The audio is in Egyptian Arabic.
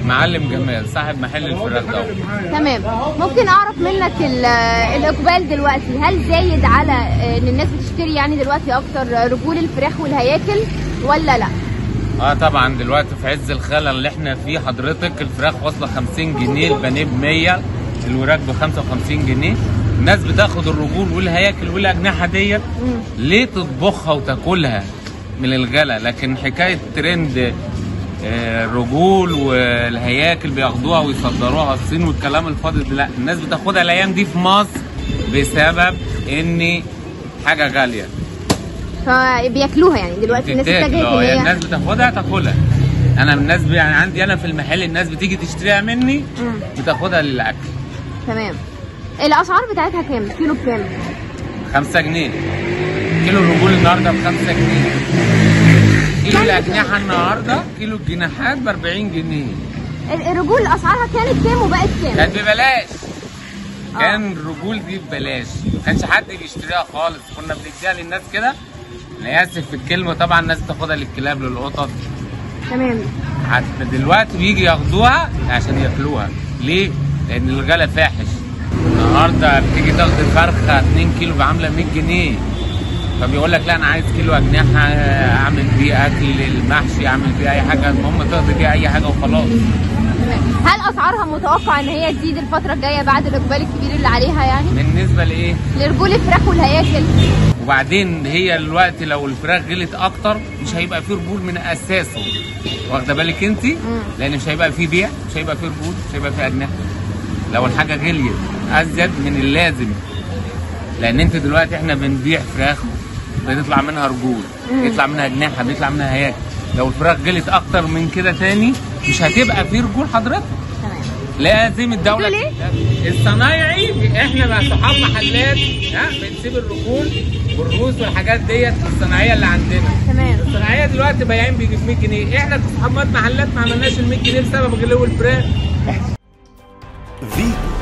معلم جمال صاحب محل الفراخ ده تمام ممكن اعرف منك ال- الاقبال دلوقتي هل زايد على آه، ان الناس بتشتري يعني دلوقتي اكتر رجول الفراخ والهياكل ولا لا اه طبعا دلوقتي في عز الخلل اللي احنا فيه حضرتك الفراخ واصله 50 جنيه البانيه ب 100 الوراك ب 55 جنيه الناس بتاخد الرجول والهياكل والاجنحه ديت مم. ليه تطبخها وتاكلها من الغلا لكن حكايه ترند آه، الرجول والهياكل بياخدوها ويصدروها الصين والكلام الفاضي ده لا الناس بتاخدها الايام دي في مصر بسبب ان حاجه غاليه فبياكلوها يعني دلوقتي الناس تتاكل اتجهت اه ان يعني هي الناس بتاخدها تاكلها انا من الناس يعني عندي انا في المحل الناس بتيجي تشتريها مني مم. بتاخدها للاكل تمام الاسعار بتاعتها كام كيلو بكام 5 جنيه كيلو الرجول النهارده ب 5 جنيه كيلو الاجنحه النهارده كيلو الجناحات ب 40 جنيه ال- الرجول اسعارها كانت كام وبقت كام كانت ببلاش آه. كان الرجول دي ببلاش ما كانش حد بيشتريها خالص كنا بنديها للناس كده انا اسف في الكلمه طبعا الناس بتاخدها للكلاب للقطط تمام حتى دلوقتي بيجي ياخدوها عشان ياكلوها ليه؟ لان الغلا فاحش النهارده بتيجي تاخد فرخه 2 كيلو بعامله 100 جنيه فبيقول لك لا انا عايز كيلو اجنحه اعمل بيه اكل المحشي اعمل بيه اي حاجه المهم تاخد بيه اي حاجه وخلاص تمام هل اسعارها متوقع ان هي تزيد الفتره الجايه بعد الاقبال الكبير اللي عليها يعني بالنسبه لايه؟ لرجول الفراخ والهياكل وبعدين هي دلوقتي لو الفراخ غلت اكتر مش هيبقى فيه رجول من اساسه واخده بالك انت لان مش هيبقى فيه بيع مش هيبقى فيه رجول مش هيبقى فيه اجنحه لو الحاجه غليت ازيد من اللازم لان انت دلوقتي احنا بنبيع فراخ بتطلع منها رجول بيطلع منها اجنحه بيطلع منها هياكل لو الفراخ غلت اكتر من كده تاني مش هتبقى فيه رجول حضرتك تمام لازم الدولة بتقول الصنايعي احنا بقى صحاب محلات ها بنسيب الرجول والروس والحاجات ديت الصناعية اللي عندنا تمام الصناعية دلوقتي بايعين بيجي ب 100 جنيه احنا كصحاب محلات ما عملناش ال 100 جنيه بسبب غلو الفراخ فيجو